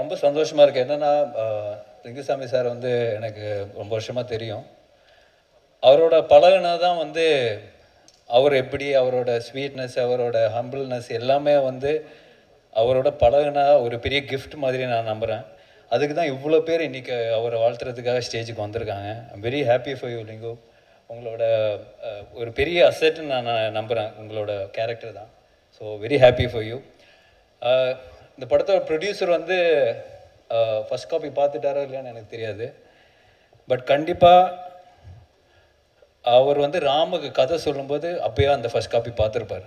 ரொம்ப சந்தோஷமாக இருக்குது என்னென்னா லிங்குசாமி சார் வந்து எனக்கு ரொம்ப வருஷமாக தெரியும் அவரோட பழகுனா தான் வந்து அவர் எப்படி அவரோட ஸ்வீட்னஸ் அவரோட ஹம்பிள்னஸ் எல்லாமே வந்து அவரோட பழகுனா ஒரு பெரிய கிஃப்ட் மாதிரி நான் நம்புகிறேன் அதுக்கு தான் இவ்வளோ பேர் இன்றைக்கி அவரை வாழ்த்துறதுக்காக ஸ்டேஜுக்கு வந்திருக்காங்க I'm very happy for you Lingu உங்களோட அஹ், ஒரு பெரிய அசெட்னு நான் நான் நம்புகிறேன் உங்களோட கேரக்டர் தான் so very happy for you இந்த படத்தோட ப்ரொடியூசர் வந்து ஃபஸ்ட் காப்பி பார்த்துட்டாரோ இல்லையான்னு எனக்கு தெரியாது பட் கண்டிப்பாக அவர் வந்து ராமுக்கு கதை சொல்லும்போது அப்பயே அந்த ஃபர்ஸ்ட் காப்பி பார்த்துருப்பாரு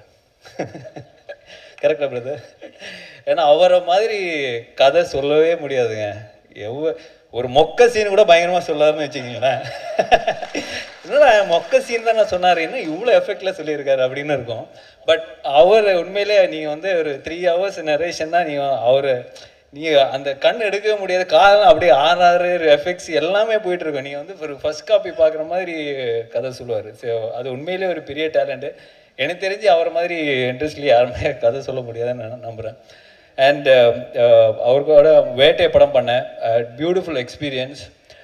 கரெக்டா பிரதர் ஏன்னா அவரை மாதிரி கதை சொல்லவே முடியாதுங்க எவ்வளோ ஒரு மொக்க சீன் கூட பயங்கரமாக சொல்லாருன்னு வச்சுக்கிங்களேன் என்னடா மொக்க சீன் தான் நான் சொன்னார் என்ன இவ்வளோ எஃபெக்டில் சொல்லியிருக்காரு அப்படின்னு இருக்கும் பட் அவர் உண்மையிலே நீங்கள் வந்து ஒரு த்ரீ ஹவர்ஸ் நரேஷன் தான் நீங்கள் அவர் நீங்கள் அந்த கண் எடுக்கவே முடியாது காலம் அப்படியே ஆறாறு எஃபெக்ட்ஸ் எல்லாமே போயிட்டு இருக்கும் நீங்கள் வந்து ஒரு ஃபர்ஸ்ட் காப்பி பார்க்குற மாதிரி கதை சொல்லுவார் ஸோ அது உண்மையிலே ஒரு பெரிய டேலண்ட்டு எனக்கு தெரிஞ்சு அவர் மாதிரி இன்ட்ரெஸ்ட்லி யாருமே கதை சொல்ல முடியாதுன்னு நான் நம்புகிறேன் அண்ட் அவருக்கோட வேட்டை படம் பண்ணேன் பியூட்டிஃபுல் எக்ஸ்பீரியன்ஸ்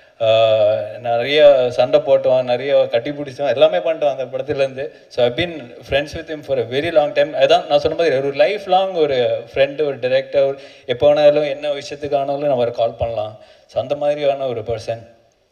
நிறைய சண்டை போட்டோம் நிறைய கட்டி பிடிச்சோம் எல்லாமே பண்ணிட்டோம் அந்த படத்துலேருந்து so I been friends with him for a very long time அதான் நான் சொன்ன மாதிரி ஒரு லைஃப் லாங் ஒரு ஃப்ரெண்டு ஒரு டிரெக்டர் எப்போ வேணாலும் என்ன விஷயத்துக்கானாலும் நம்ம அவரை கால் பண்ணலாம் ஸோ அந்த மாதிரியான ஒரு பர்சன்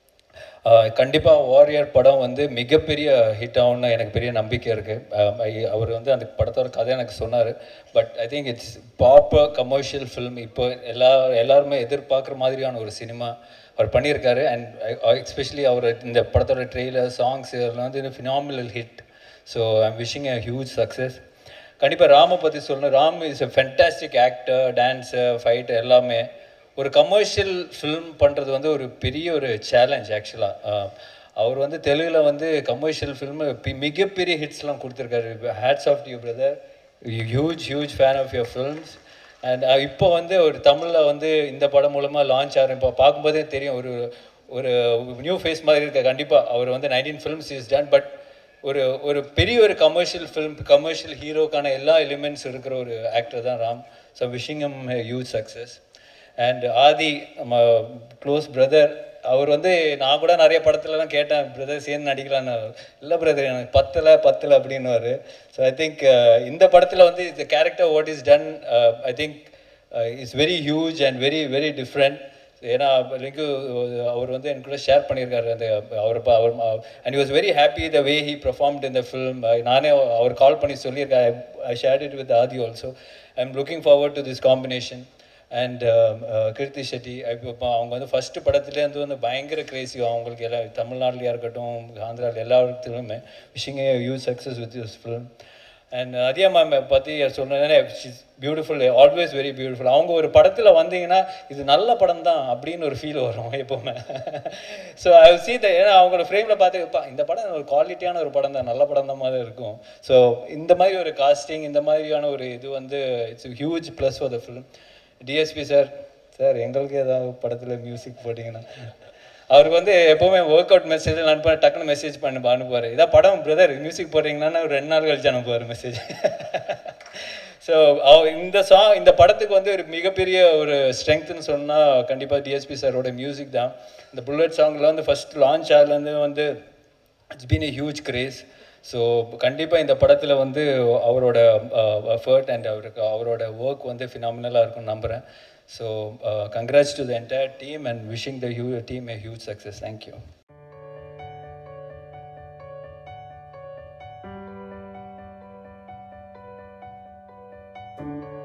கண்டிப்பாக வாரியர் படம் வந்து மிகப்பெரிய ஹிட் ஆகும்னு எனக்கு பெரிய நம்பிக்கை இருக்குது அவர் வந்து அந்த படத்தோட கதை எனக்கு சொன்னார் but I think it's proper commercial film இப்போ எல்லா எல்லாருமே எதிர்பார்க்குற மாதிரியான ஒரு சினிமா அவர் பண்ணியிருக்காரு அண்ட் எஸ்பெஷலி அவர் இந்த படத்தோட ட்ரெய்லர் சாங்ஸ் இதெல்லாம் வந்து phenomenal hit so I'm wishing a huge success கண்டிப்பாக ராமை பற்றி சொல்லணும் Ram is a fantastic actor dance fight எல்லாமே ஒரு கமர்ஷியல் ஃபிலிம் பண்ணுறது வந்து ஒரு பெரிய ஒரு சேலஞ்ச் ஆக்சுவலாக அவர் வந்து தெலுங்கில் வந்து கமர்ஷியல் ஃபில்மு மிகப்பெரிய ஹிட்ஸ்லாம் கொடுத்துருக்காரு hats off you brother huge huge fan of your films and இப்போ வந்து ஒரு தமிழில் வந்து இந்த படம் மூலமாக லான்ச் ஆகிறேன் இப்போ பார்க்கும்போதே தெரியும் ஒரு ஒரு நியூ ஃபேஸ் மாதிரி இருக்க கண்டிப்பாக அவர் வந்து nineteen films is done but ஒரு ஒரு பெரிய ஒரு கமர்ஷியல் ஃபிலிம் கமர்ஷியல் ஹீரோக்கான எல்லா எலிமெண்ட்ஸ் இருக்கிற ஒரு ஆக்டர் தான் Ram so wishing him huge success and Aadhi நம்ம க்ளோஸ் பிரதர் அவர் வந்து நான் கூட நிறைய படத்துலலாம் கேட்டேன் பிரதர் சேர்ந்து நடிக்கலான்னு இல்லை பிரதர் எனக்கு பத்தலை பத்தலை அப்படின்னுவார் ஸோ ஐ திங்க் இந்த படத்தில் வந்து இந்த character what is done I think is very huge and very very different ஏன்னா லிங்கு அவர் வந்து எனக்கு கூட ஷேர் பண்ணியிருக்காரு அந்த அவர் ப- அவர் and was very happy the way he performed இந்த ஃபில்ம் நானே அவர் கால் பண்ணி சொல்லியிருக்கேன் I shared it with Aadhi also I am looking forward to this combination and Krithi Shetty இப்போ அவங்க வந்து ஃபஸ்ட்டு படத்துலேருந்து வந்து பயங்கர கிரேசி அவங்களுக்கு எல்லாம் தமிழ்நாட்டிலையா இருக்கட்டும் ஆந்திராவில் எல்லா இடத்துலையுமே wishing yours success with yours film and Athiya ma'am பற்றி சொன்னேன்னே பியூட்டிஃபுல் ஆல்வேஸ் வெரி பியூட்டிஃபுல் அவங்க ஒரு படத்தில் வந்தீங்கன்னா இது நல்ல படம் தான் அப்படின்னு ஒரு ஃபீல் வரும் எப்போவுமே ஸோ ஐ see த ஏன்னா அவங்களோட ஃப்ரேமில் பார்த்து "அப்பா, இந்த படம் ஒரு குவாலிட்டியான ஒரு படம் தான் நல்ல படம் தான் மாதிரி இருக்கும் ஸோ இந்த மாதிரி ஒரு காஸ்டிங் இந்த மாதிரியான ஒரு இது வந்து it's huge plus for the film DSP sir sir எங்களுக்கு ஏதாவது படத்தில் மியூசிக் போட்டிங்கன்னா அவருக்கு வந்து எப்போவுமே ஒர்க் அவுட் மெசேஜ் அனுப்ப டக்குன்னு மெசேஜ் பண்ணி அனுப்புவார் இதான் படம் பிரதர் மியூசிக் போடுறீங்கன்னா ஒரு ரெண்டு நாள் கழிச்சு அனுப்புவார் மெசேஜ் ஸோ இந்த சாங் இந்த படத்துக்கு வந்து ஒரு மிகப்பெரிய ஒரு ஸ்ட்ரென்த்னு சொன்னால் கண்டிப்பாக டிஎஸ்பி சாரோட மியூசிக் தான் இந்த புல்லட் சாங்கில் வந்து ஃபஸ்ட் லான்ச் ஆகலேருந்து வந்து it's been a huge craze so கண்டிப்பாக இந்த படத்தில் வந்து அவரோட எஃபர்ட் அண்ட் அவருக்கு அவரோட ஒர்க் வந்து ஃபினாமினலாக இருக்கும்னு நம்புகிறேன் so congrats to the entire team and wishing the huge team a huge success thank you thank you